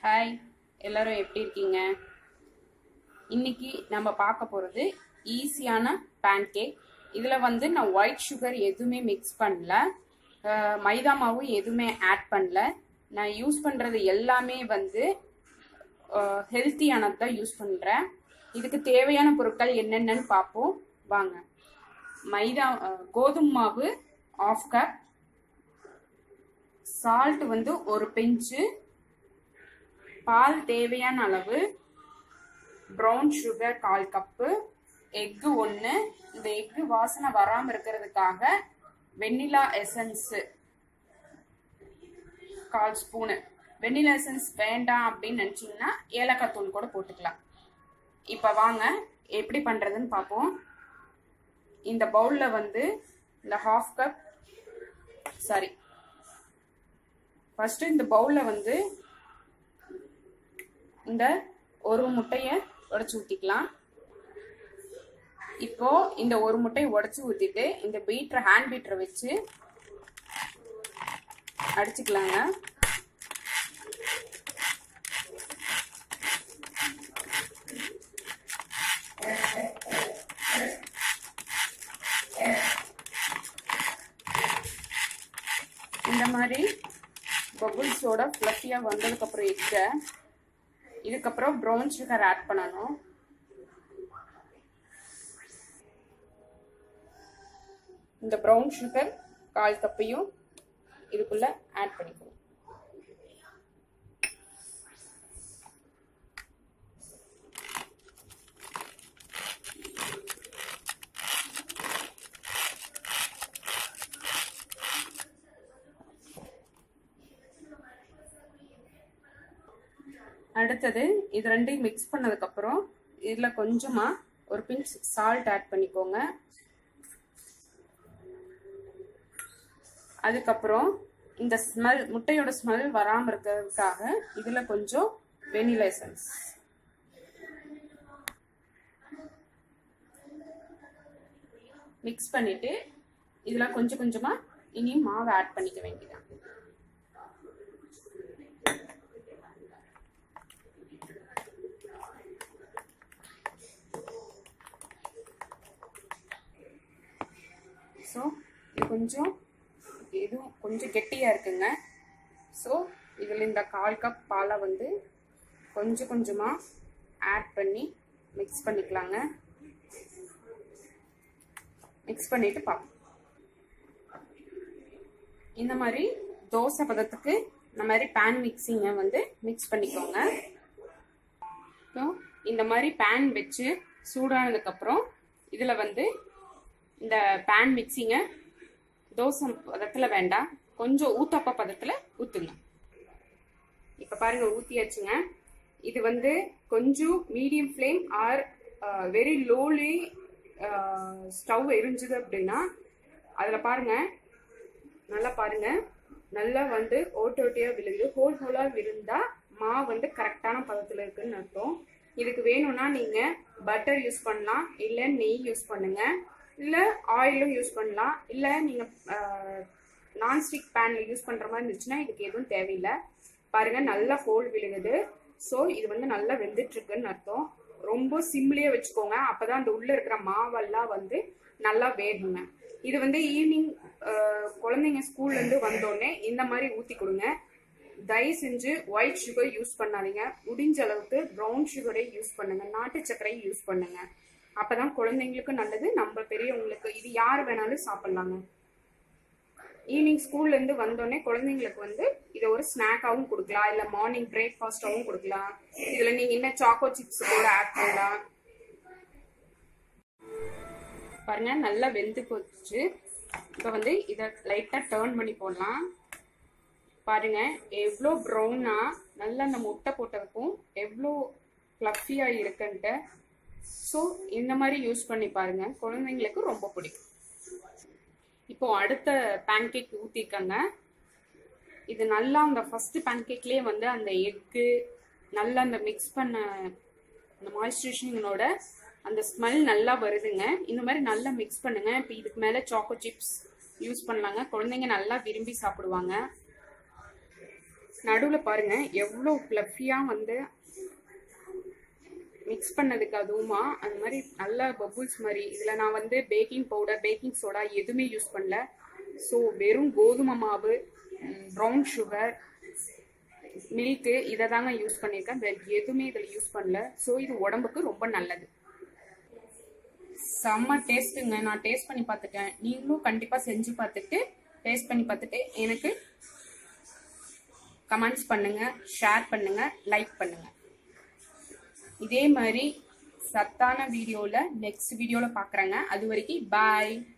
hi எல்லாரும் எப்படி இருக்கீங்க இன்னைக்கு நம்ம பார்க்க போகிறது ஈஸியான பேன்கேக் இதில் வந்து நான் ஒயிட் சுகர் எதுவுமே மிக்ஸ் பண்ணல அஹ், மைதா மாவு எதுவுமே ஆட் பண்ணல நான் யூஸ் பண்ணுறது எல்லாமே வந்து ஹெல்த்தியானது தான் யூஸ் பண்ணுறேன் இதுக்கு தேவையான பொருட்கள் என்னென்னன்னு பார்ப்போம் வாங்க மைதா அஹ், கோதுமை மாவு ஆஃப் கப் சால்ட் வந்து ஒரு பிஞ்சு பால் தேவையான அளவு ப்ரௌன் சுகர் கால் கப்பு எக்கு ஒன்று இந்த எக்கு வாசனை வராமல் இருக்கிறதுக்காக வெண்ணிலா எசன்ஸு கால் ஸ்பூனு வெண்ணிலா எசன்ஸ் வேண்டாம் அப்படின்னு நினச்சிங்கன்னா ஏலக்காய் தூள் கூட போட்டுக்கலாம் இப்போ வாங்க எப்படி பண்ணுறதுன்னு பார்ப்போம் இந்த பவுலில் வந்து இந்த ஹாஃப் கப் சாரி ஃபஸ்ட்டு இந்த பவுலில் வந்து இந்த ஒரு முட்டையை உடச்சி ஊற்றிக்கலாம் இப்போ இந்த ஒரு முட்டையை உடச்சி ஊற்றிட்டு இந்த பீட்டரை ஹேண்ட் பீட்டரை வச்சு அடிச்சுக்கலாங்க இந்த மாதிரி பபுள்ஸோட ஃப்ளஃபியாக வந்ததுக்கப்புறம் எக்கை இதுக்கப்புறம் ப்ரௌன் சுகர் ஆட் பண்ணணும் இந்த ப்ரௌன் சுகர் கால் கப்பையும் இதுக்குள்ள ஆட் பண்ணிக்கணும் அடுத்தது இது ரெண்டையும் மிக்ஸ் பண்ணதுக்கப்புறம் இதில் கொஞ்சமாக ஒரு பிஞ்ச் சால்ட் ஆட் பண்ணிக்கோங்க அதுக்கப்புறம் இந்த ஸ்மெல் முட்டையோட ஸ்மெல் வராமல் இருக்கிறதுக்காக இதில் கொஞ்சம் வெனிலா எசன்ஸ் மிக்ஸ் பண்ணிட்டு இதில் கொஞ்சம் கொஞ்சமாக இனி மாவு ஆட் பண்ணிக்க வேண்டியதான் ஸோ இது கொஞ்சம் இதுவும் கொஞ்சம் கெட்டியாக இருக்குங்க ஸோ இதில் இந்த கால் கப் பாலை வந்து கொஞ்சம் கொஞ்சமாக ஆட் பண்ணி மிக்ஸ் பண்ணிக்கலாங்க மிக்ஸ் பண்ணிட்டு பார்ப்போம் இந்த மாதிரி தோசை பதத்துக்கு இந்த மாதிரி பேன் மிக்ஸிங்கை வந்து மிக்ஸ் பண்ணிக்கோங்க ஸோ இந்த மாதிரி பேன் வச்சு சூடானதுக்கப்புறம் இதில் வந்து இந்த பேன் மிக்ஸிங்கை தோசை பதத்தில் வேண்டாம் கொஞ்சம் ஊத்தப்ப பதத்தில் ஊற்றுங்க இப்போ பாருங்க ஊற்றியாச்சுங்க இது வந்து கொஞ்சம் மீடியம் ஃப்ளேம் ஆர் வெரி லோலி ஸ்டவ் எரிஞ்சுது அப்படின்னா அதில் பாருங்க நல்லா பாருங்க நல்லா வந்து ஓட்டு ஓட்டியாக விழுகுது ஹோல் ஹோலாக விழுந்தா மாவு வந்து கரெக்டான பதத்தில் இருக்குன்னு அர்த்தம் இதுக்கு வேணும்னா நீங்கள் பட்டர் யூஸ் பண்ணலாம் இல்லை நெய் யூஸ் பண்ணுங்க இல்லை ஆயிலும் யூஸ் பண்ணலாம் இல்லை நீங்கள் நான்ஸ்டிக் பேனில் யூஸ் பண்ணுற மாதிரி இருந்துச்சுன்னா இதுக்கு எதுவும் தேவையில்லை பாருங்க நல்லா ஹோல் விழுகுது ஸோ இது வந்து நல்லா வெந்துட்டுருக்குன்னு அர்த்தம் ரொம்ப சிம்லேயே வச்சுக்கோங்க அப்போதான் அந்த உள்ளே இருக்கிற மாவெல்லாம் வந்து நல்லா வேகுங்க இது வந்து ஈவினிங் குழந்தைங்க ஸ்கூல்லேருந்து வந்தோடனே இந்த மாதிரி ஊற்றி கொடுங்க தயவு செஞ்சு ஒயிட் சுகர் யூஸ் பண்ணாதீங்க முடிஞ்ச அளவுக்கு ப்ரௌன் சுகரை யூஸ் பண்ணுங்க நாட்டு சர்க்கரையை யூஸ் பண்ணுங்க அப்பதான் குழந்தைங்களுக்கு நல்லது நம்ம பெரியவங்களுக்கு இது யார் வேணாலும் சாப்பிட்லாங்க ஈவினிங் ஸ்கூல்ல இருந்து வந்தோடனே குழந்தைங்களுக்கு வந்து இதை ஒரு ஸ்நாக்காவும் கொடுக்கலாம் இல்ல மார்னிங் பிரேக்ஃபாஸ்டாவும் கொடுக்கலாம் இதுல நீங்க என்ன சாக்கோ சிப்ஸ் கூட ஆட் பண்ணலாம் பாருங்க நல்லா வெந்து போச்சு இப்போ வந்து இதை லைட்டா டேர்ன் பண்ணி போடலாம் பாருங்க எவ்வளோ ப்ரௌனா நல்லா அந்த முட்டை போட்டதுக்கும் எவ்வளோ ஃப்ளஃபியாக இருக்குன்ட்டு ஸோ இந்த மாதிரி யூஸ் பண்ணி பாருங்க குழந்தைங்களுக்கு ரொம்ப பிடிக்கும் இப்போ அடுத்த பேன்கேக் ஊற்றிக்கங்க இது நல்லா அந்த ஃபர்ஸ்ட் பேன்கேக்லேயே வந்து அந்த எக்கு நல்லா அந்த மிக்ஸ் பண்ண அந்த மாய்ஸ்சரைசேஷனோட அந்த ஸ்மெல் நல்லா வருதுங்க இந்த மாதிரி நல்லா மிக்ஸ் பண்ணுங்க இப்போ இதுக்கு மேலே சாக்கோ சிப்ஸ் யூஸ் பண்ணலாங்க குழந்தைங்க நல்லா விரும்பி சாப்பிடுவாங்க நடுவில் பாருங்க எவ்வளோ ஃப்ளஃபியாக வந்து மிக்ஸ் பண்ணதுக்கு அதுவுமா அந்த மாதிரி நல்ல பபுள்ஸ் மாதிரி இதில் நான் வந்து பேக்கிங் பவுடர் பேக்கிங் சோடா எதுவுமே யூஸ் பண்ணல ஸோ வெறும் கோதுமை மாவு ப்ரௌன் சுகர் மில்க்கு இதை தாங்க யூஸ் பண்ணியிருக்கேன் வேறு எதுவுமே இதில் யூஸ் பண்ணல ஸோ இது உடம்புக்கு ரொம்ப நல்லது செம்ம டேஸ்ட்டுங்க நான் டேஸ்ட் பண்ணி பார்த்துட்டேன் நீங்களும் கண்டிப்பாக செஞ்சு பார்த்துட்டு டேஸ்ட் பண்ணி பார்த்துட்டு எனக்கு கமெண்ட்ஸ் பண்ணுங்க ஷேர் பண்ணுங்க லைக் பண்ணுங்க இதே மாதிரி சத்தான வீடியோவில் நெக்ஸ்ட் வீடியோவில் பார்க்குறேங்க அது வரைக்கும் பாய்